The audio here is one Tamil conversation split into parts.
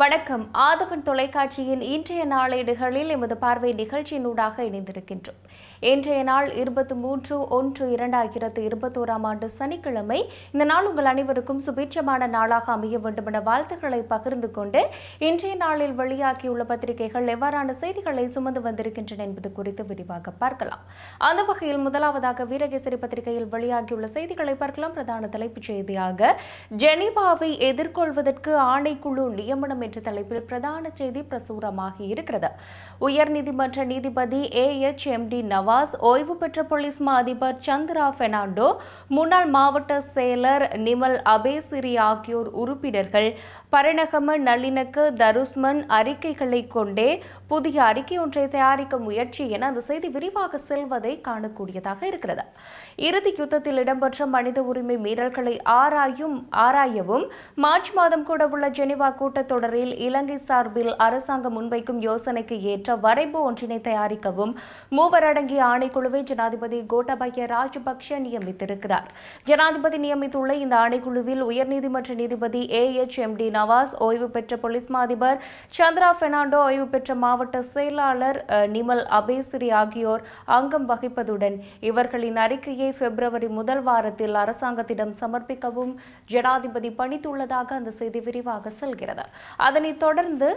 வணக்கம் ஆதவன் தொலைக்காட்சியின் இன்றைய நாளேடுகளில் எமது பார்வை நிகழ்ச்சியினூடாக இணைந்திருக்கின்றோம் இன்றைய நாள் இருபத்தி மூன்று ஒன்று இரண்டாயிரத்து இருபத்தோராம் ஆண்டு சனிக்கிழமை இந்த நாள் உங்கள் அனைவருக்கும் சுபீட்சமான நாளாக அமைய வேண்டும் என வாழ்த்துக்களை பகிர்ந்து கொண்டு இன்றைய நாளில் வெளியாகியுள்ள பத்திரிகைகள் எவ்வாறான செய்திகளை சுமந்து வந்திருக்கின்றன என்பது குறித்து விரிவாக பார்க்கலாம் அந்த வகையில் முதலாவதாக வீரகேசரி பத்திரிகையில் வெளியாகியுள்ள செய்திகளை பார்க்கலாம் பிரதான தலைப்புச் செய்தியாக ஜெனீவாவை எதிர்கொள்வதற்கு ஆணைக்குழு நியமனம் என்ற தலைப்பில் பிரதான செய்தி பிரசுரமாகி இருக்கிறது உயர்நீதிமன்ற நீதிபதி A H M D Nawaz ஓய்வு பெற்ற போலீஸ் மா அதிபர் சந்திரா பெர்னாண்டோ முன்னாள் மாவட்ட செயலர் நிமல் அபேசிரி ஆகியோர் உறுப்பினர்கள் பரணகம நல்லிணக்க தருஸ்மன் அறிக்கைகளை கொண்டே புதிய அறிக்கை ஒன்றை தயாரிக்க முயற்சி என அந்த செய்தி விரிவாக செல்வதை காணக்கூடியதாக இருக்கிறது இறுதி யுத்தத்தில் இடம்பெற்ற மனித உரிமை மீறல்களை ஆராயும் ஆராயவும் மார்ச் மாதம் கூட உள்ள ஜெனீவா கூட்டத்தொடரில் இலங்கை சார்பில் அரசாங்கம் முன்வைக்கும் யோசனைக்கு ஏற்ற வரைவு ஒன்றினை தயாரிக்கவும் மூவர் அடங்கிய ஆணைக்குழுவை ஜனாதிபதி கோட்டாபய ராஜபக்ஷ நியமித்திருக்கிறார் ஜனாதிபதி நியமித்துள்ள இந்த ஆணைக்குழுவில் உயர்நீதிமன்ற நீதிபதி A H M D Nawaz ஓய்வு பெற்ற போலீஸ் மா அதிபர் சந்திரா பெர்னாண்டோ ஓய்வு பெற்ற மாவட்ட செயலாளர் அஹ், நிமல் அபேசிரி ஆகியோர் அங்கம் வகிப்பதுடன் இவர்களின் அறிக்கையை பிப்ரவரி முதல் வாரத்தில் அரசாங்கத்திடம் சமர்ப்பிக்கவும் ஜனாதிபதி பணித்துள்ளதாக அந்த செய்தி விரிவாக செல்கிறது அதனைத் தொடர்ந்து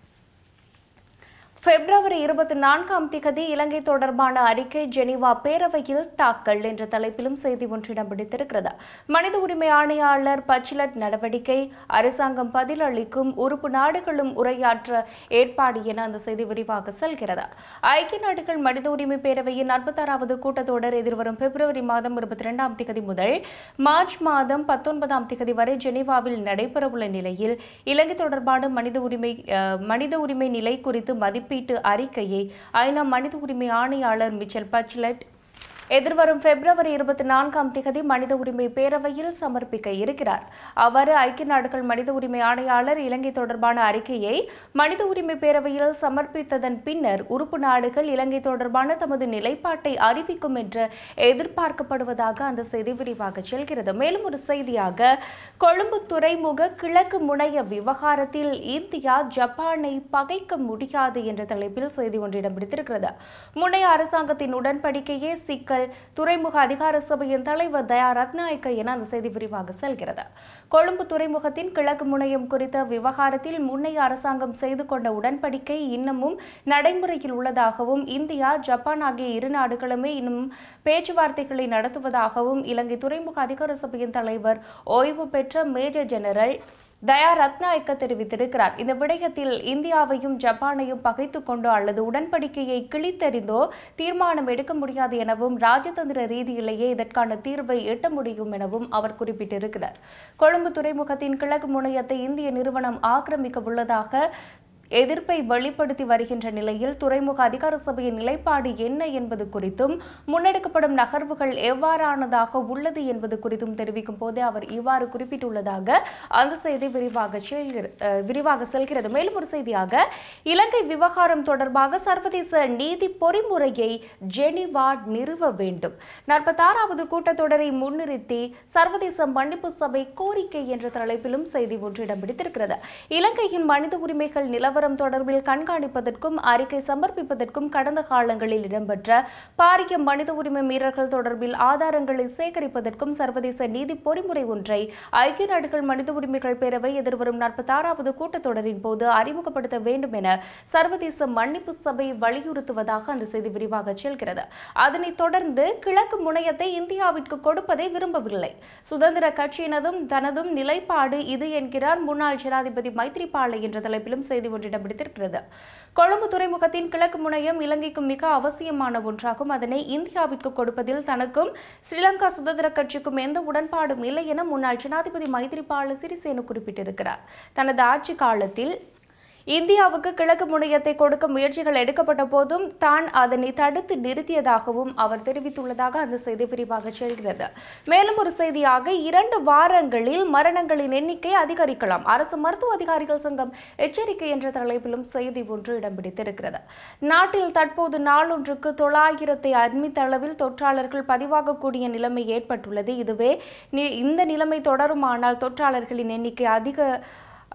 பிப்ரவரி இருபத்தி நான்காம் திகதி இலங்கை தொடர்பான அறிக்கை ஜெனீவா பேரவையில் தாக்கல் என்ற தலைப்பிலும் செய்தி ஒன்றிடம் பிடித்திருக்கிறது மனித உரிமை ஆணையாளர் பச்சிலட் நடவடிக்கை அரசாங்கம் பதிலளிக்கும் உறுப்பு நாடுகளும் உரையாற்ற ஏற்பாடு என அந்த செய்தி விரிவாக செல்கிறது ஐக்கிய நாடுகள் மனித உரிமை பேரவையின் நாற்பத்தாறாவது கூட்டத்தொடர் எதிர்வரும் பிப்ரவரி மாதம் இருபத்தி இரண்டாம் திகதி முதல் மார்ச் மாதம் பத்தொன்பதாம் திகதி வரை ஜெனீவாவில் நடைபெறவுள்ள நிலையில் இலங்கை தொடர்பான மனித உரிமை அஹ், மனித உரிமை நிலை குறித்து மதிப்பீட்டு அறிக்கையை ஐநா மனித உரிமை ஆணையாளர் மிச்சல் பச்லெட் எதிர்வரும் பிப்ரவரி இருபத்தி நான்காம் திகதி மனித உரிமை பேரவையில் சமர்ப்பிக்க இருக்கிறார் அவ்வாறு ஐக்கிய நாடுகள் மனித உரிமை ஆணையாளர் இலங்கை தொடர்பான அறிக்கையை மனித உரிமை பேரவையில் சமர்ப்பித்ததன் பின்னர் உறுப்பு நாடுகள் இலங்கை தொடர்பான தமது நிலைப்பாட்டை அறிவிக்கும் என்று எதிர்பார்க்கப்படுவதாக அந்த செய்தி விரிவாக செல்கிறது மேலும் ஒரு செய்தியாக கொழும்பு துறைமுக கிழக்கு முனைய விவகாரத்தில் இந்தியா ஜப்பானை பகைக்க முடியாது என்ற தலைப்பில் செய்தி ஒன்றிடம் பிடித்திருக்கிறது முன்னைய அரசாங்கத்தின் உடன்படிக்கையே சிக்கல் துறைமுக அதிகார சபையின் தலைவர் தயா ரத்நாயக்க என அந்த செய்தி விரிவாக செல்கிறது கொழும்பு துறைமுகத்தின் கிழக்கு முனையம் குறித்த விவகாரத்தில் முன்னைய அரசாங்கம் செய்து கொண்ட உடன்படிக்கை இன்னமும் நடைமுறையில் உள்ளதாகவும் இந்தியா ஜப்பான் ஆகிய இரு நாடுகளுமே இன்னும் பேச்சுவார்த்தைகளை நடத்துவதாகவும் இலங்கை துறைமுக அதிகார சபையின் தலைவர் ஓய்வு பெற்ற மேஜர் ஜெனரல் தயா ரத்நாயக்க தெரிவித்திருக்கிறார் இந்த விடயத்தில் இந்தியாவையும் ஜப்பானையும் பகைத்துக் கொண்டோ அல்லது உடன்படிக்கையை கிழித்தெறிந்தோ தீர்மானம் எடுக்க முடியாது எனவும் ராஜதந்திர ரீதியிலேயே இதற்கான தீர்வை எட்ட முடியும் எனவும் அவர் குறிப்பிட்டிருக்கிறார் கொழும்பு துறைமுகத்தின் கிழக்கு முனையத்தை இந்திய நிறுவனம் ஆக்கிரமிக்க உள்ளதாக எதிர்ப்பை வெளிப்படுத்தி வருகின்ற நிலையில் துறைமுக அதிகார சபையின் நிலைப்பாடு என்ன என்பது குறித்தும் முன்னெடுக்கப்படும் நகர்வுகள் எவ்வாறானதாக உள்ளது என்பது குறித்தும் தெரிவிக்கும் போதே அவர் இவ்வாறு குறிப்பிட்டுள்ளதாக அந்த செய்தி விரிவாக செல்கிற- அஹ், விரிவாக செல்கிறது மேலும் ஒரு செய்தியாக இலங்கை விவகாரம் தொடர்பாக சர்வதேச நீதி பொறிமுறையை ஜெனீவா நிறுவ வேண்டும் நாற்பத்தாறாவது கூட்டத்தொடரை முன்னிறுத்தி சர்வதேச மன்னிப்பு சபை கோரிக்கை என்ற தலைப்பிலும் செய்தி ஒன்று இடம் பிடித்திருக்கிறது இலங்கையின் மனித உரிமைகள் நிலவரம் தொடர்பில் கண்காணிப்பதற்கும் அறிக்கை சமர்ப்பிப்பதற்கும் கடந்த காலங்களில் இடம்பெற்ற பாரிய மனித உரிமை மீறல்கள் தொடர்பில் ஆதாரங்களை சேகரிப்பதற்கும் சர்வதேச நீதி பொறிமுறை ஒன்றை ஐக்கிய நாடுகள் மனித உரிமைகள் பேரவை எதிர்வரும் நாற்பத்தாறாவது கூட்டத்தொடரின் போது அறிமுகப்படுத்த வேண்டும் என சர்வதேச மன்னிப்பு சபை வலியுறுத்துவதாக அந்த செய்தி விரிவாக செல்கிறது அதனைத் தொடர்ந்து கிழக்கு முனையத்தை இந்தியாவிற்கு கொடுப்பதை விரும்பவில்லை சுதந்திர கட்சியினதும் தனதும் நிலைப்பாடு இது என்கிறார் முன்னாள் ஜனாதிபதி மைத்ரிபால என்ற தலைப்பிலும் செய்தி ஒன்றிடம் பிடித்திருக்கிறது கொழும்பு துறைமுகத்தின் கிழக்கு முனையம் இலங்கைக்கு மிக அவசியமான ஒன்றாகும் அதனை இந்தியாவிற்கு கொடுப்பதில் தனக்கும் ஸ்ரீலங்கா சுதந்திர கட்சிக்கும் எந்த உடன்பாடும் இல்லை என முன்னாள் ஜனாதிபதி மைத்ரிபால சிறிசேன குறிப்பிட்டிருக்கிறார் தனது ஆட்சி காலத்தில் இந்தியாவுக்கு கிழக்கு முனையத்தை கொடுக்க முயற்சிகள் எடுக்கப்பட்ட போதும் தான் அதனை தடுத்து நிறுத்தியதாகவும் அவர் தெரிவித்துள்ளதாக அந்த செய்தி விரிவாக செல்கிறது மேலும் ஒரு செய்தியாக இரண்டு வாரங்களில் மரணங்களின் எண்ணிக்கை அதிகரிக்கலாம் அரசு மருத்துவ அதிகாரிகள் சங்கம் எச்சரிக்கை என்ற தலைப்பிலும் செய்தி ஒன்று இடம் பிடித்திருக்கிறது நாட்டில் தற்போது நாளொன்றுக்கு தொள்ளாயிரத்தை அண்மித்த அளவில் தொற்றாளர்கள் பதிவாகக்கூடிய நிலைமை ஏற்பட்டுள்ளது இதுவே நி- இந்த நிலைமை தொடருமானால் தொற்றாளர்களின் எண்ணிக்கை அதிக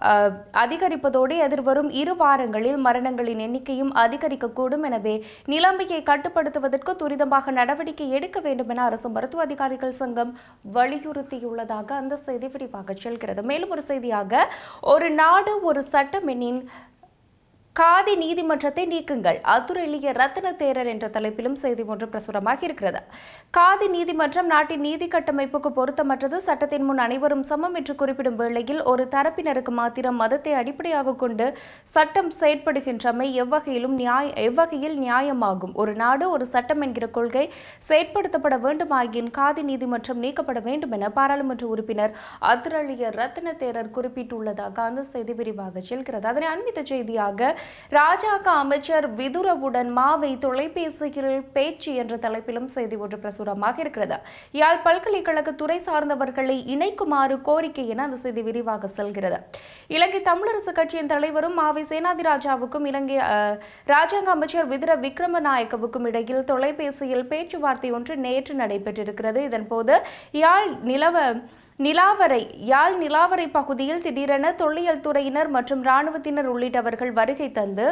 அஹ், அதிகரிப்பதோடு எதிர்வரும் இரு வாரங்களில் மரணங்களின் எண்ணிக்கையும் அதிகரிக்கக்கூடும் எனவே நிலைமையை கட்டுப்படுத்துவதற்கு துரிதமாக நடவடிக்கை எடுக்க வேண்டும் என அரசு மருத்துவ அதிகாரிகள் சங்கம் வலியுறுத்தியுள்ளதாக அந்த செய்தி விரிவாக செல்கிறது மேலும் ஒரு செய்தியாக ஒரு நாடு ஒரு சட்டம் எண்ணின் காதி நீதிமன்றத்தை நீக்குங்கள் அத்துரெளிய ரத்ன தேரர் என்ற தலைப்பிலும் செய்தி ஒன்று பிரசுரமாக இருக்கிறது காதி நீதிமன்றம் நாட்டின் நீதி கட்டமைப்புக்கு பொருத்தமற்றது சட்டத்தின் முன் அனைவரும் சமம் என்று குறிப்பிடும் வேளையில் ஒரு தரப்பினருக்கு மாத்திரம் மதத்தை அடிப்படையாக கொண்டு சட்டம் செயற்படுகின்றமை எவ்வகையிலும் நியாய எவ்வகையில் நியாயமாகும் ஒரு நாடு ஒரு சட்டம் என்கிற கொள்கை செயற்படுத்தப்பட வேண்டுமாயின் காதி நீதிமன்றம் நீக்கப்பட வேண்டும் என பாராளுமன்ற உறுப்பினர் அத்துரளிய ரத்ன தேரர் குறிப்பிட்டுள்ளதாக அந்த செய்தி விரிவாக செல்கிறது அதனை அண்மித்த செய்தியாக ராஜாங்க அமைச்சர் விதுரவுடன் மாவை தொலைபேசியில் பேச்சு என்ற தலைப்பிலும் செய்தி ஒன்று பிரசுரமாக இருக்கிறது யாழ் பல்கலைக்கழக துறை சார்ந்தவர்களை இணைக்குமாறு கோரிக்கை என அந்த செய்தி விரிவாக செல்கிறது இலங்கை தமிழரசு கட்சியின் தலைவரும் மாவை சேனாதிராஜாவுக்கும் இலங்கை அஹ், ராஜாங்க அமைச்சர் விதுர விக்ரமநாயக்கவுக்கும் இடையில் தொலைபேசியில் பேச்சுவார்த்தை ஒன்று நேற்று நடைபெற்றிருக்கிறது இதன்போது யாழ் நிலவ நிலாவரை யாழ் நிலாவரை பகுதியில் திடீரென தொல்லியல் துறையினர் மற்றும் இராணுவத்தினர் உள்ளிட்டவர்கள் வருகை தந்து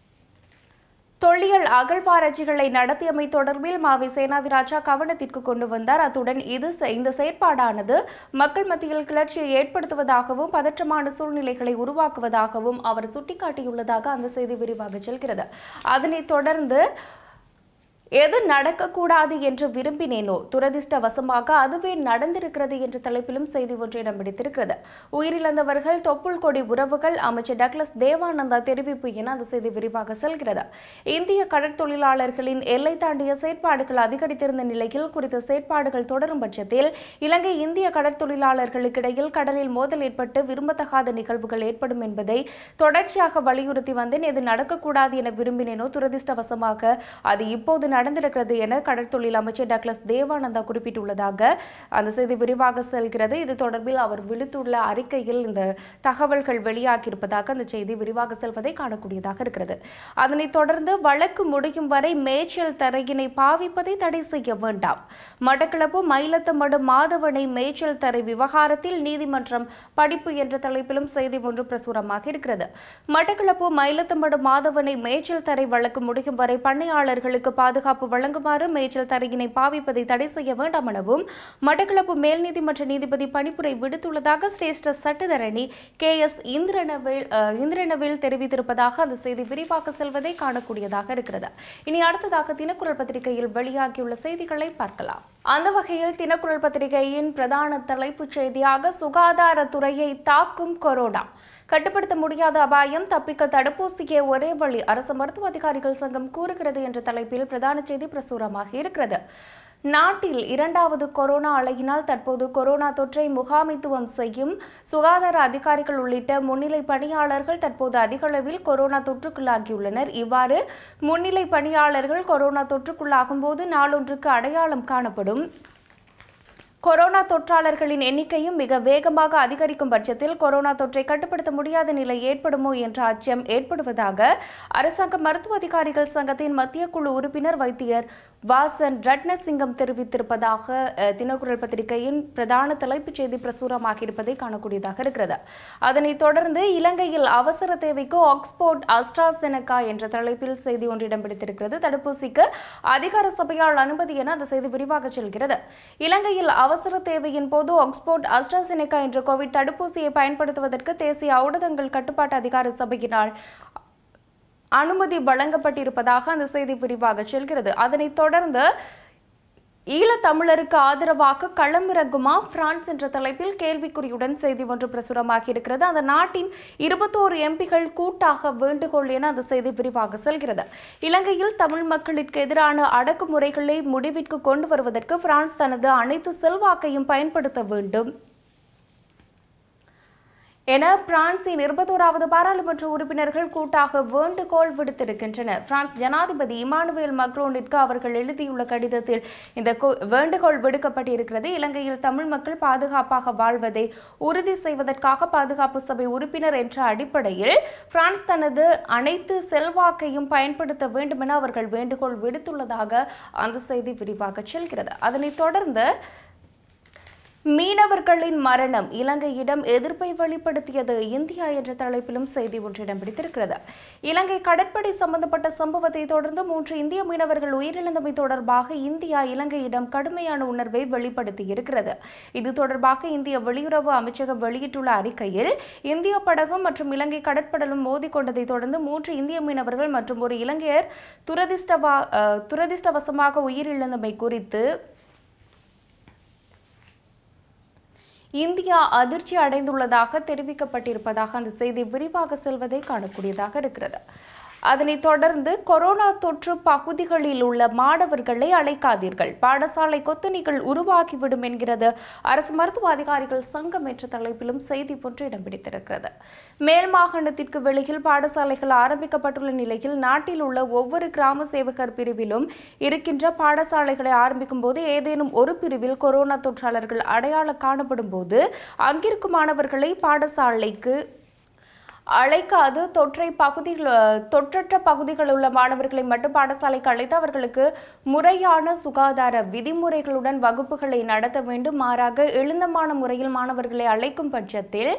தொல்லியல் அகழ்வாராய்ச்சிகளை நடத்தியமை தொடர்பில் மாவி சேனாதிராஜா கவனத்திற்கு கொண்டு வந்தார் அத்துடன் இது செ- இந்த செயற்பாடானது மக்கள் மத்தியில் கிளர்ச்சியை ஏற்படுத்துவதாகவும் பதற்றமான சூழ்நிலைகளை உருவாக்குவதாகவும் அவர் சுட்டிக்காட்டியுள்ளதாக அந்த செய்தி விரிவாக செல்கிறது அதனைத் தொடர்ந்து எது நடக்கக்கூடாது என்று விரும்பினேனோ துரதிர்ஷ்டவசமாக அதுவே நடந்திருக்கிறது என்ற தலைப்பிலும் செய்தி ஒன்று இடம் பிடித்திருக்கிறது உயிரிழந்தவர்கள் தொப்புள் கொடி உறவுகள் அமைச்சர் டக்ளஸ் தேவானந்தா தெரிவிப்பு என அந்த செய்தி விரிவாக செல்கிறது இந்திய கடற்தொழிலாளர்களின் எல்லை தாண்டிய செயற்பாடுகள் அதிகரித்திருந்த நிலையில் குறித்த செயற்பாடுகள் தொடரும் பட்சத்தில் இலங்கை இந்திய கடற்தொழிலாளர்களுக்கிடையில் கடலில் மோதல் ஏற்பட்டு விரும்பத்தகாத நிகழ்வுகள் ஏற்படும் என்பதை தொடர்ச்சியாக வலியுறுத்தி வந்தேன் இது நடக்கக்கூடாது என விரும்பினேனோ துரதிர்ஷ்டவசமாக அது இப்போது நடந்திருக்கிறது என கடற்தொழில் அமைச்சர் டக்ளஸ் தேவானந்தா குறிப்பிட்டுள்ளதாக அந்த செய்தி விரிவாக செல்கிறது இது தொடர்பில் அவர் விடுத்துள்ள அறிக்கையில் இந்த தகவல்கள் வெளியாகியிருப்பதாக அந்த செய்தி விரிவாக செல்வதை காணக்கூடியதாக இருக்கிறது அதனைத் தொடர்ந்து வழக்கு முடியும் வரை மேய்ச்சல் தரையினை பாவிப்பதை தடை செய்ய வேண்டாம் மட்டக்களப்பு மயிலத்தமடு மாதவனை மேய்ச்சல் தரை விவகாரத்தில் நீதிமன்றம் படிப்பு என்ற தலைப்பிலும் செய்தி ஒன்று பிரசுரமாக இருக்கிறது மட்டக்களப்பு மயிலத்தமடு மாதவனை மேய்ச்சல் தரை வழக்கு முடியும் வரை பண்ணையாளர்களுக்கு பாதுகாப்பு வழங்குமாறு மேய்ச்சல் தரையினை பாவிப்பதை தடை செய்ய வேண்டாம் எனவும் மட்டக்களப்பு மேல் நீதிமன்ற நீதிபதி பணிப்புரை விடுத்துள்ளதாக சிரேஷ்ட சட்டத்தரணி கே எஸ் இந்திரனவேல் அஹ், இந்திரனவேல் தெரிவித்திருப்பதாக அந்த செய்தி விரிவாக செல்வதை காணக்கூடியதாக இருக்கிறது இனி அடுத்ததாக தினக்குரல் பத்திரிகையில் வெளியாகியுள்ள செய்திகளை பார்க்கலாம் அந்த வகையில் தினக்குரல் பத்திரிகையின் பிரதான தலைப்புச் செய்தியாக சுகாதாரத்துறையை தாக்கும் கொரோனா கட்டுப்படுத்த முடியாத அபாயம் தப்பிக்க தடுப்பூசியே ஒரே வழி அரசு மருத்துவ அதிகாரிகள் சங்கம் கூறுகிறது என்ற தலைப்பில் பிரதான செய்தி பிரசுரமாக இருக்கிறது நாட்டில் இரண்டாவது கொரோனா அலையினால் தற்போது கொரோனா தொற்றை முகாமைத்துவம் செய்யும் சுகாதார அதிகாரிகள் உள்ளிட்ட முன்னிலை பணியாளர்கள் தற்போது அதிக அளவில் கொரோனா தொற்றுக்குள்ளாகியுள்ளனர் இவ்வாறு முன்னிலை பணியாளர்கள் கொரோனா தொற்றுக்குள்ளாகும் போது நாளொன்றுக்கு அடையாளம் காணப்படும் கொரோனா தொற்றாளர்களின் எண்ணிக்கையும் மிக வேகமாக அதிகரிக்கும் பட்சத்தில் கொரோனா தொற்றை கட்டுப்படுத்த முடியாத நிலை ஏற்படுமோ என்ற அச்சம் ஏற்படுவதாக அரசாங்க மருத்துவ அதிகாரிகள் சங்கத்தின் மத்திய குழு உறுப்பினர் வைத்தியர் வாசன் ரட்னசிங்கம் தெரிவித்திருப்பதாக அஹ், தினக்குரல் பத்திரிகையின் பிரதான தலைப்புச் செய்தி பிரசுரமாக இருப்பதை காணக்கூடியதாக இருக்கிறது அதனைத் தொடர்ந்து இலங்கையில் அவசர தேவைக்கு ஆக்ஸ்போர்ட் அஸ்ட்ராசெனகா என்ற தலைப்பில் செய்தி ஒன்று இடம் பிடித்திருக்கிறது தடுப்பூசிக்கு அதிகார சபையால் அனுமதி என அந்த செய்தி விரிவாக செல்கிறது இலங்கையில் அவசர தேவையின் போது ஆக்ஸ்போர்ட் அஸ்ட்ராசெனகா என்ற கோவிட் தடுப்பூசியை பயன்படுத்துவதற்கு தேசிய ஊடகங்கள் கட்டுப்பாட்டு அதிகார சபையினால் அனுமதி வழங்கப்பட்டிருப்பதாக அந்த செய்தி விரிவாக செல்கிறது அதனைத் தொடர்ந்து ஈழத்தமிழருக்கு ஆதரவாக களமிறங்குமா பிரான்ஸ் என்ற தலைப்பில் கேள்விக்குறியுடன் செய்தி ஒன்று பிரசுரமாகி இருக்கிறது அந்த நாட்டின் இருபத்தோரு எம்பிகள் கூட்டாக வேண்டுகோள் என அந்த செய்தி விரிவாக செல்கிறது இலங்கையில் தமிழ் மக்களுக்கு எதிரான அடக்குமுறைகளை முடிவிற்கு கொண்டு வருவதற்கு பிரான்ஸ் தனது அனைத்து செல்வாக்கையும் பயன்படுத்த வேண்டும் என பிரான்சின் இருபத்தோராவது பாராளுமன்ற உறுப்பினர்கள் கூட்டாக வேண்டுகோள் விடுத்திருக்கின்றனர் பிரான்ஸ் ஜனாதிபதி இமானுவேல் மக்ரோனிற்கு அவர்கள் எழுதியுள்ள கடிதத்தில் இந்த கோ- வேண்டுகோள் விடுக்கப்பட்டிருக்கிறது இலங்கையில் தமிழ் மக்கள் பாதுகாப்பாக வாழ்வதை உறுதி செய்வதற்காக பாதுகாப்பு சபை உறுப்பினர் என்ற அடிப்படையில் பிரான்ஸ் தனது அனைத்து செல்வாக்கையும் பயன்படுத்த வேண்டும் என அவர்கள் வேண்டுகோள் விடுத்துள்ளதாக அந்த செய்தி விரிவாக செல்கிறது அதனைத் தொடர்ந்து மீனவர்களின் மரணம் இலங்கையிடம் எதிர்ப்பை வெளிப்படுத்தியது இந்தியா என்ற தலைப்பிலும் செய்தி ஒன்று இடம் பிடித்திருக்கிறது இலங்கை கடற்படை சம்பந்தப்பட்ட சம்பவத்தை தொடர்ந்து மூன்று இந்திய மீனவர்கள் உயிரிழந்தமை தொடர்பாக இந்தியா இலங்கையிடம் கடுமையான உணர்வை வெளிப்படுத்தியிருக்கிறது இது தொடர்பாக இந்திய வெளியுறவு அமைச்சகம் வெளியிட்டுள்ள அறிக்கையில் இந்திய படகும் மற்றும் இலங்கை கடற்படலும் மோதிக்கொண்டதை தொடர்ந்து மூன்று இந்திய மீனவர்கள் மற்றும் ஒரு இலங்கையர் துரதிர்ஷ்டவா அஹ், துரதிர்ஷ்டவசமாக உயிரிழந்தமை குறித்து இந்தியா அதிர்ச்சி அடைந்துள்ளதாக தெரிவிக்கப்பட்டிருப்பதாக அந்த செய்தி விரிவாக செல்வதை காணக்கூடியதாக இருக்கிறது அதனைத் தொடர்ந்து கொரோனா தொற்று பகுதிகளில் உள்ள மாணவர்களை அழைக்காதீர்கள் பாடசாலை கொத்தணிகள் உருவாகிவிடும் என்கிறது அரசு மருத்துவ அதிகாரிகள் சங்கம் என்ற தலைப்பிலும் செய்தி ஒன்று இடம் பிடித்திருக்கிறது மேல் மாகாணத்திற்கு வெளியில் பாடசாலைகள் ஆரம்பிக்கப்பட்டுள்ள நிலையில் நாட்டில் உள்ள ஒவ்வொரு கிராம சேவகர் பிரிவிலும் இருக்கின்ற பாடசாலைகளை ஆரம்பிக்கும் போது ஏதேனும் ஒரு பிரிவில் கொரோனா தொற்றாளர்கள் அடையாளம் காணப்படும் போது அங்கிருக்கும் மாணவர்களை பாடசாலைக்கு அழைக்காது தொற்றை பகுதிகள் தொற்றற்ற பகுதிகளில் உள்ள மாணவர்களை மட்டும் பாடசாலைக்கு அழைத்து அவர்களுக்கு முறையான சுகாதார விதிமுறைகளுடன் வகுப்புகளை நடத்த வேண்டும் மாறாக எழுந்தமான முறையில் மாணவர்களை அழைக்கும் பட்சத்தில்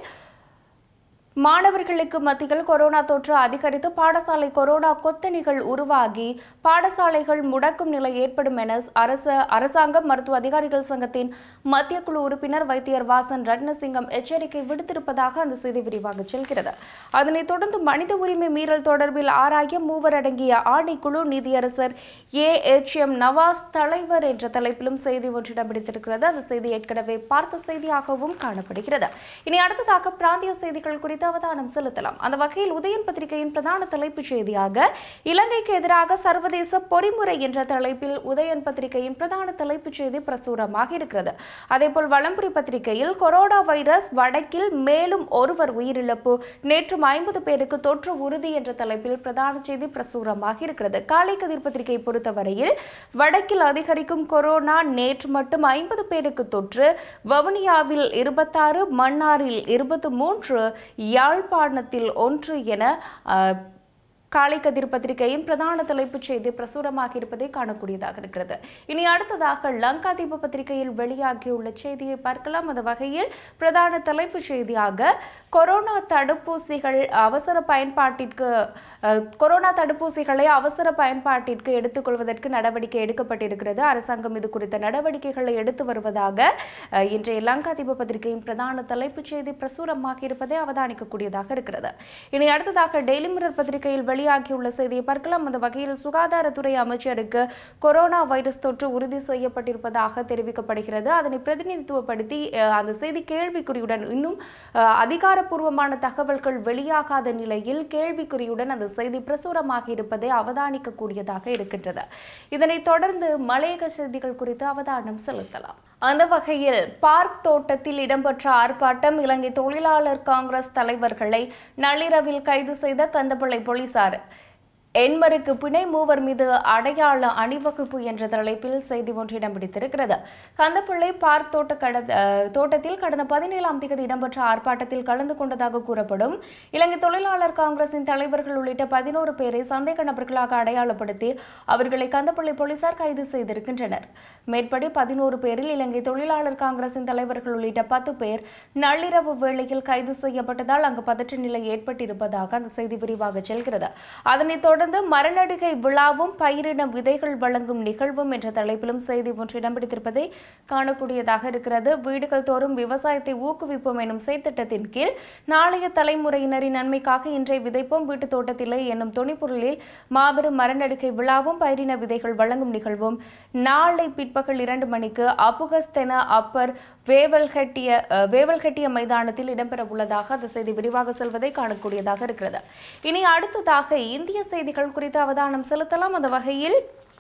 மாணவர்களுக்கு மத்தியில் கொரோனா தொற்று அதிகரித்து பாடசாலை கொரோனா கொத்தணிகள் உருவாகி பாடசாலைகள் முடக்கும் நிலை ஏற்படும் என அரச அரசாங்கம் மருத்துவ அதிகாரிகள் சங்கத்தின் மத்திய குழு உறுப்பினர் வைத்தியர் வாசன் ரட்னசிங்கம் எச்சரிக்கை விடுத்திருப்பதாக அந்த செய்தி விரிவாக செல்கிறது அதனைத் தொடர்ந்து மனித உரிமை மீறல் தொடர்பில் ஆராய மூவர் அடங்கிய ஆணைக்குழு நீதியரசர் ஏ எச் எம் நவாஸ் தலைவர் என்ற தலைப்பிலும் செய்தி ஒன்று இடம் பிடித்திருக்கிறது அந்த செய்தி ஏற்கனவே பார்த்த செய்தியாகவும் காணப்படுகிறது இனி அடுத்ததாக பிராந்திய செய்திகள் குறித்து அவதானம் செலுத்தலாம் அந்த வகையில் உதயன் பத்திரிகையின் பிரதான தலைப்புச் செய்தியாக இலங்கைக்கு எதிராக சர்வதேச பொறிமுறை என்ற தலைப்பில் உதயன் பத்திரிகையின் பிரதான தலைப்புச் செய்தி பிரசுரமாக இருக்கிறது அதேபோல் வலம்புரி பத்திரிகையில் கொரோனா வைரஸ் வடக்கில் மேலும் ஒருவர் உயிரிழப்பு நேற்றும் ஐம்பது பேருக்கு தொற்று உறுதி என்ற தலைப்பில் பிரதான செய்தி பிரசுரமாக இருக்கிறது காலை கதிர் பத்திரிகை பொறுத்தவரையில் வடக்கில் அதிகரிக்கும் கொரோனா நேற்று மட்டும் ஐம்பது பேருக்கு தொற்று வவுனியாவில் இருபத்தாறு மன்னாரில் இருபத்து மூன்று யாழ்ப்பாணத்தில் ஒன்று என அஹ், காலை கதிர் பத்திரிகையின் பிரதான தலைப்புச் செய்தி பிரசுரமாக இருப்பதை காணக்கூடியதாக இருக்கிறது இனி அடுத்ததாக லங்காதீப பத்திரிகையில் வெளியாகியுள்ள செய்தியை பார்க்கலாம் அந்த வகையில் பிரதான தலைப்புச் செய்தியாக கொரோனா தடுப்பூசிகள் அவசர பயன்பாட்டிற்கு அஹ், கொரோனா தடுப்பூசிகளை அவசர பயன்பாட்டிற்கு எடுத்துக்கொள்வதற்கு நடவடிக்கை எடுக்கப்பட்டிருக்கிறது அரசாங்கம் இது குறித்த நடவடிக்கைகளை எடுத்து வருவதாக அஹ், இன்றைய லங்காதீப பத்திரிகையின் பிரதான தலைப்புச் செய்தி பிரசுரமாக இருப்பதை அவதானிக்கக்கூடியதாக இருக்கிறது இனி அடுத்ததாக டெய்லி மிரர் பத்திரிகையில் வெளியாகியுள்ள செய்தியை பார்க்கலாம் அந்த வகையில் சுகாதாரத்துறை அமைச்சருக்கு கொரோனா வைரஸ் தொற்று உறுதி செய்யப்பட்டிருப்பதாக தெரிவிக்கப்படுகிறது அதனை பிரதிநிதித்துவப்படுத்தி அஹ், அந்த செய்தி கேள்விக்குறியுடன் இன்னும் அஹ், அதிகாரப்பூர்வமான தகவல்கள் வெளியாகாத நிலையில் கேள்விக்குறியுடன் அந்த செய்தி பிரசுரமாக இருப்பதை அவதானிக்கக்கூடியதாக இருக்கின்றது இதனைத் தொடர்ந்து மலையக செய்திகள் குறித்து அவதானம் செலுத்தலாம் அந்த வகையில் பார்க் தோட்டத்தில் இடம்பெற்ற ஆர்ப்பாட்டம் இலங்கை தொழிலாளர் காங்கிரஸ் தலைவர்களை நள்ளிரவில் கைது செய்த கந்தப்பள்ளை போலீசார் எண்மருக்கு பிணை மூவர் மீது அடையாள அணிவகுப்பு என்ற தலைப்பில் செய்தி ஒன்று இடம் பிடித்திருக்கிறது கந்தப்பிள்ளை பார்க் தோட்ட கட அஹ், தோட்டத்தில் கடந்த பதினேழாம் தேதி இடம்பெற்ற ஆர்ப்பாட்டத்தில் கலந்து கொண்டதாக கூறப்படும் இலங்கை தொழிலாளர் காங்கிரசின் தலைவர்கள் உள்ளிட்ட பதினோரு பேரை சந்தேக நபர்களாக அடையாளப்படுத்தி அவர்களை கந்தப்பள்ளி போலீசார் கைது செய்திருக்கின்றனர் மேற்படி பதினோரு பேரில் இலங்கை தொழிலாளர் காங்கிரசின் தலைவர்கள் உள்ளிட்ட பத்து பேர் நள்ளிரவு வேளையில் கைது செய்யப்பட்டதால் அங்கு பதற்ற நிலை ஏற்பட்டிருப்பதாக அந்த செய்தி விரிவாக செல்கிறது அதனைத் தொடர்ந்து மரநடிகை விழாவும் பயிரின விதைகள் வழங்கும் நிகழ்வும் என்ற தலைப்பிலும் செய்தி ஒன்று இடம் பிடித்திருப்பதை காணக்கூடியதாக இருக்கிறது வீடுகள் தோறும் விவசாயத்தை ஊக்குவிப்போம் எனும் செயற்திட்டத்தின் கீழ் நாளைய தலைமுறையினரின் நன்மைக்காக இன்றைய விதைப்போம் வீட்டு தோட்டத்திலே என்னும் துணிப்பொருளில் மாபெரும் மரநடிகை விழாவும் பயிரின விதைகள் வழங்கும் நிகழ்வும் நாளை பிற்பகல் இரண்டு மணிக்கு அபுகஸ்தென அப்பர் வேவல்கட்டிய அஹ், வேவல்கட்டிய மைதானத்தில் இடம்பெற உள்ளதாக அந்த செய்தி விரிவாக செல்வதை காணக்கூடியதாக இருக்கிறது இனி அடுத்ததாக இந்திய செய்திகள் குறித்து அவதானம் செலுத்தலாம் அந்த வகையில்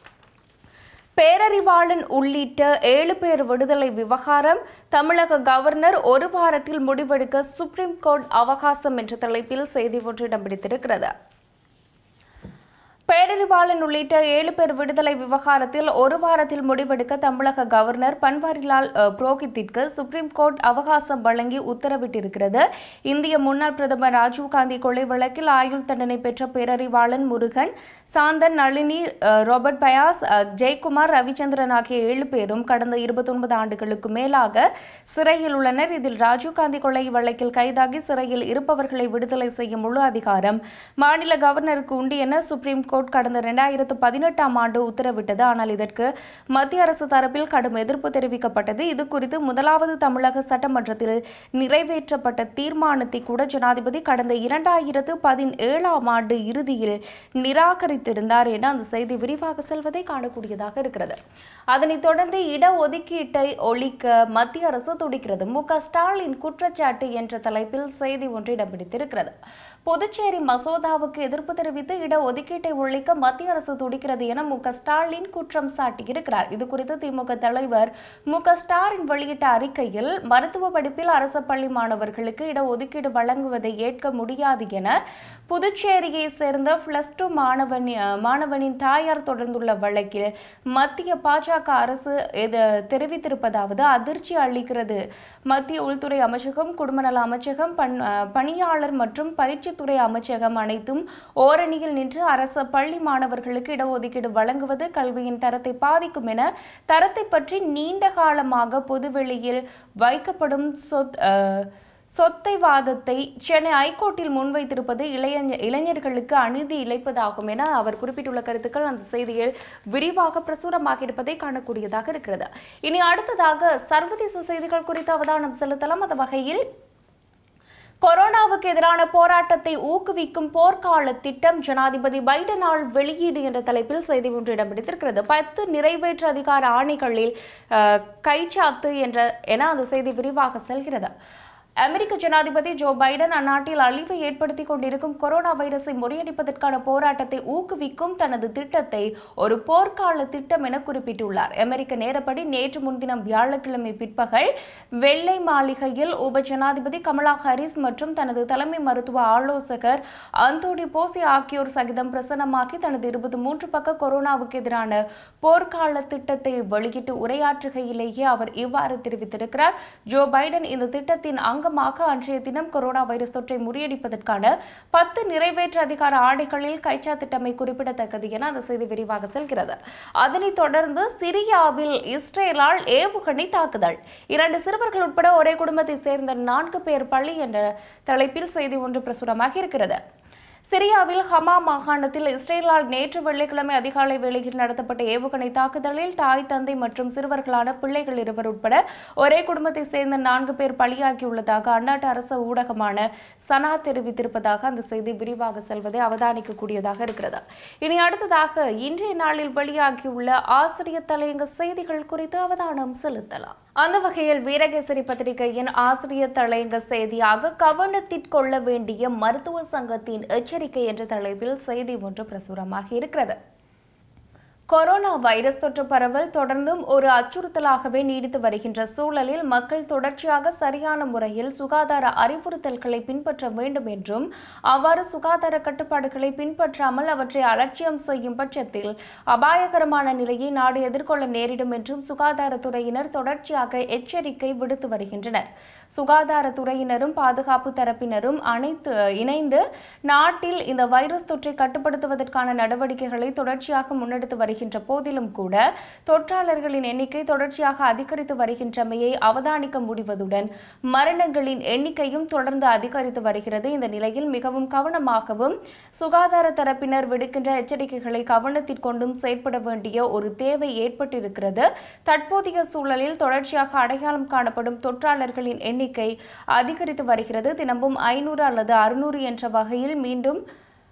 பேரறிவாளன் உள்ளிட்ட ஏழு பேர் விடுதலை விவகாரம் தமிழக கவர்னர் ஒரு வாரத்தில் முடிவெடுக்க சுப்ரீம் கோர்ட் அவகாசம் என்ற தலைப்பில் செய்தி ஒன்று இடம் பிடித்திருக்கிறது பேரறிவாளன் உள்ளிட்ட ஏழு பேர் விடுதலை விவகாரத்தில் ஒரு வாரத்தில் முடிவெடுக்க தமிழக கவர்னர் பன்வாரிலால் அஹ், புரோஹித்திற்கு சுப்ரீம் கோர்ட் அவகாசம் வழங்கி உத்தரவிட்டிருக்கிறது இந்திய முன்னாள் பிரதமர் ராஜீவ்காந்தி கொலை வழக்கில் ஆயுள் தண்டனை பெற்ற பேரறிவாளன் முருகன் சாந்தன் நளினி அஹ், ராபர்ட் பயாஸ் அஹ், ஜெயக்குமார் ரவிச்சந்திரன் ஆகிய ஏழு பேரும் கடந்த இருபத்தொன்பது ஆண்டுகளுக்கு மேலாக சிறையில் உள்ளனர் இதில் ராஜீவ்காந்தி கொலை வழக்கில் கைதாகி சிறையில் இருப்பவர்களை விடுதலை செய்யும் முழு அதிகாரம் மாநில கவர்னருக்கு உண்டு என சுப்ரீம் கோர்ட் கடந்த இரண்டாயிரத்து பதினெட்டாம் ஆண்டு உத்தரவிட்டது ஆனால் இதற்கு மத்திய அரசு தரப்பில் கடும் எதிர்ப்பு தெரிவிக்கப்பட்டது இது குறித்து முதலாவது தமிழக சட்டமன்றத்தில் நிறைவேற்றப்பட்ட தீர்மானத்தை கூட ஜனாதிபதி கடந்த இரண்டாயிரத்து பதினேழாம் ஆண்டு இறுதியில் நிராகரித்திருந்தார் என அந்த செய்தி விரிவாக செல்வதை காணக்கூடியதாக இருக்கிறது அதனைத் தொடர்ந்து இடஒதுக்கீட்டை ஒழிக்க மத்திய அரசு துடிக்கிறது மு க ஸ்டாலின் குற்றச்சாட்டு என்ற தலைப்பில் செய்தி ஒன்று இடம் பிடித்திருக்கிறது புதுச்சேரி மசோதாவுக்கு எதிர்ப்பு தெரிவித்து இடஒதுக்கீட்டை ஒழிக்க மத்திய அரசு துடிக்கிறது என மு க ஸ்டாலின் குற்றம் சாட்டியிருக்கிறார் இது குறித்து திமுக தலைவர் மு க ஸ்டாலின் வெளியிட்ட அறிக்கையில் மருத்துவ படிப்பில் அரசு பள்ளி மாணவர்களுக்கு இடஒதுக்கீடு வழங்குவதை ஏற்க முடியாது என புதுச்சேரியை சேர்ந்த பிளஸ் டூ மாணவன் மாணவனின் தாயார் தொடர்ந்துள்ள வழக்கில் மத்திய பாஜக அரசு இது தெரிவித்திருப்பதாவது அதிர்ச்சி அளிக்கிறது மத்திய உள்துறை அமைச்சகம் குடும்பநல அமைச்சகம் பண் அஹ், பணியாளர் மற்றும் பயிற்சித்துறை அமைச்சகம் அனைத்தும் ஓரணியில் நின்று அரசு பள்ளி மாணவர்களுக்கு இடஒதுக்கீடு வழங்குவது கல்வியின் தரத்தை பாதிக்கும் என தரத்தை பற்றி நீண்ட காலமாக பொதுவெளியில் வைக்கப்படும் சொத் அஹ், சொத்தை வாதத்தை சென்னை ஐகோர்ட்டில் முன்வைத்திருப்பது இளைஞ இளைஞர்களுக்கு அநீதி இழைப்பதாகும் என அவர் குறிப்பிட்டுள்ள கருத்துக்கள் அந்த செய்தியில் விரிவாக பிரசுரமாக இருப்பதை காணக்கூடியதாக இருக்கிறது இனி அடுத்ததாக சர்வதேச செய்திகள் குறித்து அவதானம் செலுத்தலாம் அந்த வகையில் கொரோனாவுக்கு எதிரான போராட்டத்தை ஊக்குவிக்கும் போர்க்கால திட்டம் ஜனாதிபதி பைடனால் வெளியீடு என்ற தலைப்பில் செய்தி ஒன்று இடம் பிடித்திருக்கிறது பத்து நிறைவேற்று அதிகார ஆணைகளில் அஹ், கைச்சாத்து என்ற என அந்த செய்தி விரிவாக செல்கிறது அமெரிக்க ஜனாதிபதி ஜோ பைடன் அந்நாட்டில் அழிவை ஏற்படுத்திக் கொண்டிருக்கும் கொரோனா வைரஸை முறியடிப்பதற்கான போராட்டத்தை ஊக்குவிக்கும் தனது திட்டத்தை ஒரு போர்க்கால திட்டம் என குறிப்பிட்டுள்ளார் அமெரிக்க நேரப்படி நேற்று முன்தினம் வியாழக்கிழமை பிற்பகல் வெள்ளை மாளிகையில் உப ஜனாதிபதி கமலா ஹாரிஸ் மற்றும் தனது தலைமை மருத்துவ ஆலோசகர் அந்தோனி போசி ஆகியோர் சகிதம் பிரசன்னமாக்கி தனது இருபத்தி மூன்று பக்க கொரோனாவுக்கு எதிரான போர்க்கால திட்டத்தை வெளியிட்டு உரையாற்றுகையிலேயே அவர் இவ்வாறு தெரிவித்திருக்கிறார் ஜோ பைடன் இந்த திட்டத்தின் அங்கமாக அன்றைய தினம் கொரோனா வைரஸ் தொற்றை முறியடிப்பதற்கான பத்து நிறைவேற்று அதிகார ஆணைகளில் கைச்சாத்திட்டமை குறிப்பிடத்தக்கது என அந்த செய்தி விரிவாக செல்கிறது அதனைத் தொடர்ந்து சிரியாவில் இஸ்ரேலால் ஏவுகணை தாக்குதல் இரண்டு சிறுவர்கள் உட்பட ஒரே குடும்பத்தை சேர்ந்த நான்கு பேர் பள்ளி என்ற தலைப்பில் செய்தி ஒன்று பிரசுரமாக இருக்கிறது சிரியாவில் ஹமா மாகாணத்தில் இஸ்ரேலால் நேற்று வெள்ளிக்கிழமை அதிகாலை வேளையில் நடத்தப்பட்ட ஏவுகணை தாக்குதலில் தாய் தந்தை மற்றும் சிறுவர்களான பிள்ளைகள் இருவர் உட்பட ஒரே குடும்பத்தை சேர்ந்த நான்கு பேர் பலியாகியுள்ளதாக அந்நாட்டு அரசு ஊடகமான சனா தெரிவித்திருப்பதாக அந்த செய்தி விரிவாக செல்வதை அவதானிக்கக்கூடியதாக இருக்கிறது இனி அடுத்ததாக இன்றைய நாளில் வெளியாகியுள்ள ஆசிரியர் தலையங்க செய்திகள் குறித்து அவதானம் செலுத்தலாம் அந்த வகையில் வீரகேசரி பத்திரிகையின் ஆசிரியர் தலையங்க செய்தியாக கவனத்திற்கொள்ள வேண்டிய மருத்துவ சங்கத்தின் எச்சரிக்கை என்ற தலைப்பில் செய்தி ஒன்று பிரசுரமாகி இருக்கிறது கொரோனா வைரஸ் தொற்று பரவல் தொடர்ந்தும் ஒரு அச்சுறுத்தலாகவே நீடித்து வருகின்ற சூழலில் மக்கள் தொடர்ச்சியாக சரியான முறையில் சுகாதார அறிவுறுத்தல்களை பின்பற்ற வேண்டும் என்றும் அவ்வாறு சுகாதார கட்டுப்பாடுகளை பின்பற்றாமல் அவற்றை அலட்சியம் செய்யும் பட்சத்தில் அபாயகரமான நிலையை நாடு எதிர்கொள்ள நேரிடும் என்றும் சுகாதாரத்துறையினர் தொடர்ச்சியாக எச்சரிக்கை விடுத்து வருகின்றனர் சுகாதாரத்துறையினரும் பாதுகாப்பு தரப்பினரும் அனைத்து இணைந்து நாட்டில் இந்த வைரஸ் தொற்றை கட்டுப்படுத்துவதற்கான நடவடிக்கைகளை தொடர்ச்சியாக முன்னெடுத்து வருகின்ற போதிலும் கூட தொற்றாளர்களின் எண்ணிக்கை தொடர்ச்சியாக அதிகரித்து வருகின்றமையை அவதானிக்க முடிவதுடன் மரணங்களின் எண்ணிக்கையும் தொடர்ந்து அதிகரித்து வருகிறது இந்த நிலையில் மிகவும் கவனமாகவும் சுகாதார தரப்பினர் விடுக்கின்ற எச்சரிக்கைகளை கவனத்திற்கொண்டும் செயற்பட வேண்டிய ஒரு தேவை ஏற்பட்டிருக்கிறது தற்போதைய சூழலில் தொடர்ச்சியாக அடையாளம் காணப்படும் தொற்றாளர்களின் எண்ணிக்கை அதிகரித்து வருகிறது தினமும் ஐநூறு அல்லது அறுநூறு என்ற வகையில் மீண்டும்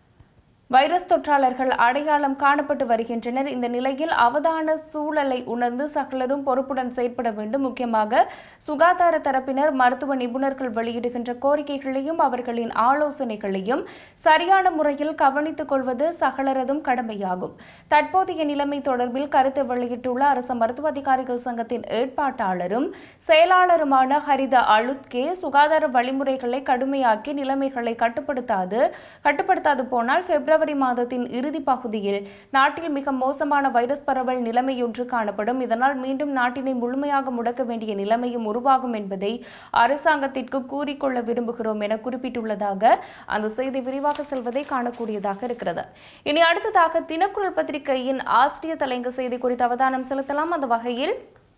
வைரஸ் தொற்றாளர்கள் அடையாளம் காணப்பட்டு வருகின்றனர் இந்த நிலையில் அவதான சூழலை உணர்ந்து சகலரும் பொறுப்புடன் செயற்பட வேண்டும் முக்கியமாக சுகாதார தரப்பினர் மருத்துவ நிபுணர்கள் வெளியிடுகின்ற கோரிக்கைகளையும் அவர்களின் ஆலோசனைகளையும் சரியான முறையில் கவனித்துக் கொள்வது சகலரதும் கடமையாகும் தற்போதைய நிலைமை தொடர்பில் கருத்து வெளியிட்டுள்ள அரசு மருத்துவ அதிகாரிகள் சங்கத்தின் ஏற்பாட்டாளரும் செயலாளருமான ஹரித அலுத்கே சுகாதார வழிமுறைகளை கடுமையாக்கி நிலைமைகளை கட்டுப்படுத்தாது கட்டுப்படுத்தாது போனால் பிப்ரவரி பிப்ரவரி மாதத்தின் இறுதி பகுதியில் நாட்டில் மிக மோசமான வைரஸ் பரவல் நிலைமையொன்று காணப்படும் இதனால் மீண்டும் நாட்டினை முழுமையாக முடக்க வேண்டிய நிலைமையும் உருவாகும் என்பதை அரசாங்கத்திற்கு கூறிக்கொள்ள விரும்புகிறோம் என குறிப்பிட்டுள்ளதாக அந்த செய்தி விரிவாக செல்வதை காணக்கூடியதாக இருக்கிறது இனி அடுத்ததாக தினக்குரல் பத்திரிகையின் ஆஸ்திரிய தலைங்க செய்தி குறித்து அவதானம் செலுத்தலாம் அந்த வகையில்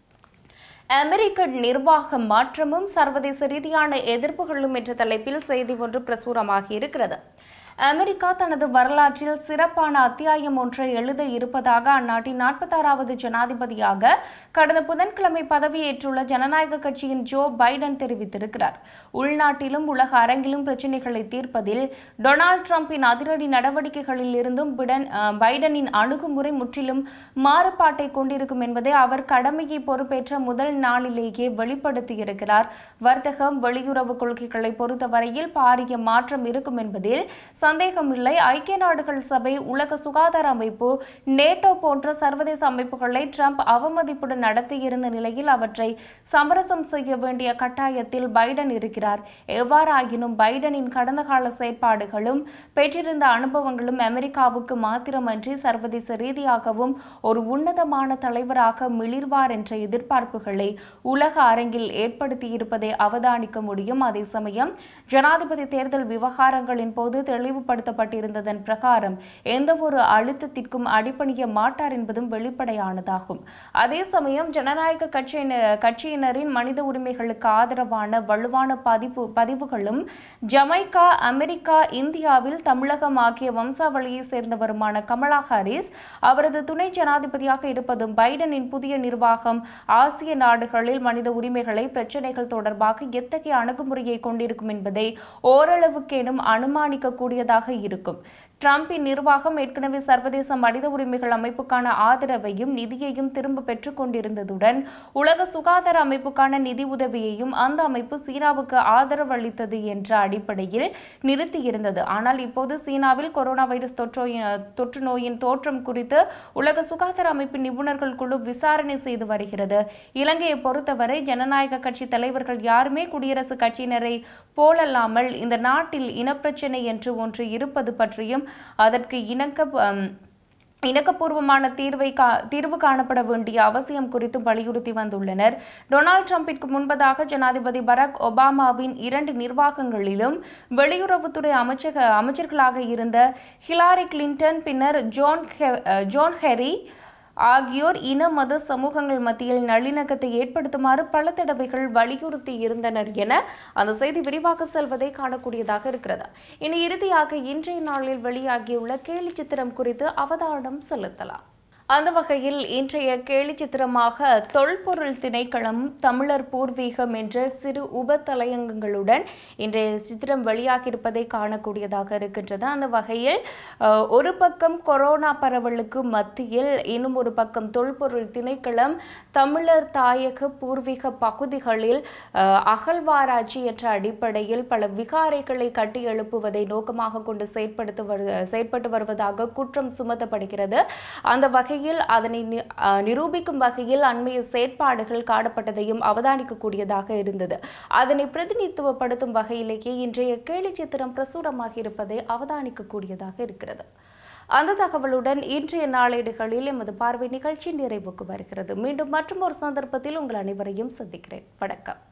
அமெரிக்க நிர்வாக மாற்றமும் சர்வதேச ரீதியான எதிர்ப்புகளும் என்ற தலைப்பில் செய்தி ஒன்று பிரசுரமாகி இருக்கிறது அமெரிக்கா தனது வரலாற்றில் சிறப்பான அத்தியாயம் ஒன்றை எழுத இருப்பதாக அந்நாட்டின் நாற்பத்தாறாவது ஜனாதிபதியாக கடந்த புதன்கிழமை பதவியேற்றுள்ள ஜனநாயக கட்சியின் ஜோ பைடன் தெரிவித்திருக்கிறார் உள்நாட்டிலும் உலக அரங்கிலும் பிரச்சினைகளை தீர்ப்பதில் டொனால்டு டிரம்பின் அதிரடி நடவடிக்கைகளில் இருந்தும் பிடன் அஹ், பைடனின் அணுகுமுறை முற்றிலும் மாறுபாட்டை கொண்டிருக்கும் என்பதை அவர் கடமையை பொறுப்பேற்ற முதல் நாளிலேயே வெளிப்படுத்தியிருக்கிறார் வர்த்தகம் வெளியுறவு கொள்கைகளை பொறுத்தவரையில் பாரிய மாற்றம் இருக்கும் என்பதில் சந்தேகமில்லை ஐக்கிய நாடுகள் சபை உலக சுகாதார அமைப்பு நேட்டோ போன்ற சர்வதேச அமைப்புகளை ட்ரம்ப் அவமதிப்புடன் நடத்தியிருந்த நிலையில் அவற்றை சமரசம் செய்ய வேண்டிய கட்டாயத்தில் பைடன் இருக்கிறார் எவ்வாறாயினும் பைடனின் கடந்த கால செயற்பாடுகளும் பெற்றிருந்த அனுபவங்களும் அமெரிக்காவுக்கு மாத்திரமன்றி சர்வதேச ரீதியாகவும் ஒரு உன்னதமான தலைவராக மிளிர்வார் என்ற எதிர்பார்ப்புகளை உலக அரங்கில் ஏற்படுத்தியிருப்பதை அவதானிக்க முடியும் அதே சமயம் ஜனாதிபதி தேர்தல் விவகாரங்களின் போது தெளிவுபடுத்தப்பட்டிருந்ததன் பிரகாரம் எந்தவொரு அழுத்தத்திற்கும் அடிபணிய மாட்டார் என்பதும் வெளிப்படையானதாகும் அதே சமயம் ஜனநாயக கட்சியின கட்சியினரின் மனித உரிமைகளுக்கு ஆதரவான வலுவான பதிப்பு பதிவுகளும் ஜமைக்கா அமெரிக்கா இந்தியாவில் தமிழகம் ஆகிய வம்சாவளியை சேர்ந்தவருமான கமலா ஹாரிஸ் அவரது துணை ஜனாதிபதியாக இருப்பதும் பைடனின் புதிய நிர்வாகம் ஆசிய நாடுகளில் மனித உரிமைகளை பிரச்சினைகள் தொடர்பாக எத்தகைய அணுகுமுறையை கொண்டிருக்கும் என்பதை ஓரளவுக்கேனும் அனுமானிக்க கூடியதாக இருக்கும் ட்ரம்பின் நிர்வாகம் ஏற்கனவே சர்வதேச மனித உரிமைகள் அமைப்புக்கான ஆதரவையும் நிதியையும் திரும்ப பெற்றுக் கொண்டிருந்ததுடன் உலக சுகாதார அமைப்புக்கான நிதி உதவியையும் அந்த அமைப்பு சீனாவுக்கு ஆதரவு அளித்தது என்ற அடிப்படையில் நிறுத்தியிருந்தது ஆனால் இப்போது சீனாவில் கொரோனா வைரஸ் தொற்று தொற்று நோயின் தோற்றம் குறித்து உலக சுகாதார அமைப்பின் நிபுணர்கள் குழு விசாரணை செய்து வருகிறது இலங்கையை பொறுத்தவரை ஜனநாயக கட்சி தலைவர்கள் யாருமே குடியரசுக் கட்சியினரை போலல்லாமல் இந்த நாட்டில் இனப்பிரச்சினை என்று ஒன்று இருப்பது பற்றியும் அதற்கு இணக்க அம், இணக்கபூர்வமான தீர்வை கா தீர்வு காணப்பட வேண்டிய அவசியம் குறித்து வலியுறுத்தி வந்துள்ளனர் டொனால்ட் ட்ரம்பிற்கு முன்பதாக ஜனாதிபதி பராக் ஒபாமாவின் இரண்டு நிர்வாகங்களிலும் வெளியுறவுத்துறை அமைச்சக அமைச்சர்களாக இருந்த ஹிலாரி கிளின்டன் பின்னர் ஜோன் ஹெ- அஹ், ஜோன் ஹெரி ஆகியோர் இன மத சமூகங்கள் மத்தியில் நல்லிணக்கத்தை ஏற்படுத்துமாறு பல தடவைகள் வலியுறுத்தி இருந்தனர் என அந்த செய்தி விரிவாக செல்வதை காணக்கூடியதாக இருக்கிறது இனி இறுதியாக இன்றைய நாளில் வெளியாகியுள்ள கேலி சித்திரம் குறித்து அவதானம் செலுத்தலாம் அந்த வகையில் இன்றைய கேலி சித்திரமாக தொல்பொருள் திணைக்களம் தமிழர் பூர்வீகம் என்ற சிறு உபதலையங்கங்களுடன் இன்றைய சித்திரம் வெளியாகியிருப்பதை காணக்கூடியதாக இருக்கின்றது அந்த வகையில் அஹ், ஒரு பக்கம் கொரோனா பரவலுக்கு மத்தியில் இன்னும் ஒரு பக்கம் தொல்பொருள் திணைக்களம் தமிழர் தாயக பூர்வீக பகுதிகளில் அஹ், அகழ்வாராய்ச்சி என்ற அடிப்படையில் பல விகாரைகளை கட்டி எழுப்புவதை நோக்கமாக கொண்டு செயற்படுத்த வரு செயற்பட்டு வருவதாக குற்றம் சுமத்தப்படுகிறது அந்த வகையில் அதனை நி- அஹ், நிரூபிக்கும் வகையில் அண்மைய செயற்பாடுகள் காணப்பட்டதையும் அவதானிக்கக்கூடியதாக இருந்தது அதனை பிரதிநிதித்துவப்படுத்தும் வகையிலேயே இன்றைய கேலி சித்திரம் பிரசுரமாகி இருப்பதை அவதானிக்கக்கூடியதாக இருக்கிறது அந்த தகவலுடன் இன்றைய நாளேடுகளில் எமது பார்வை நிகழ்ச்சி நிறைவுக்கு வருகிறது மீண்டும் மற்றும் ஒரு சந்தர்ப்பத்தில் உங்கள் அனைவரையும் சந்திக்கிறேன் வணக்கம்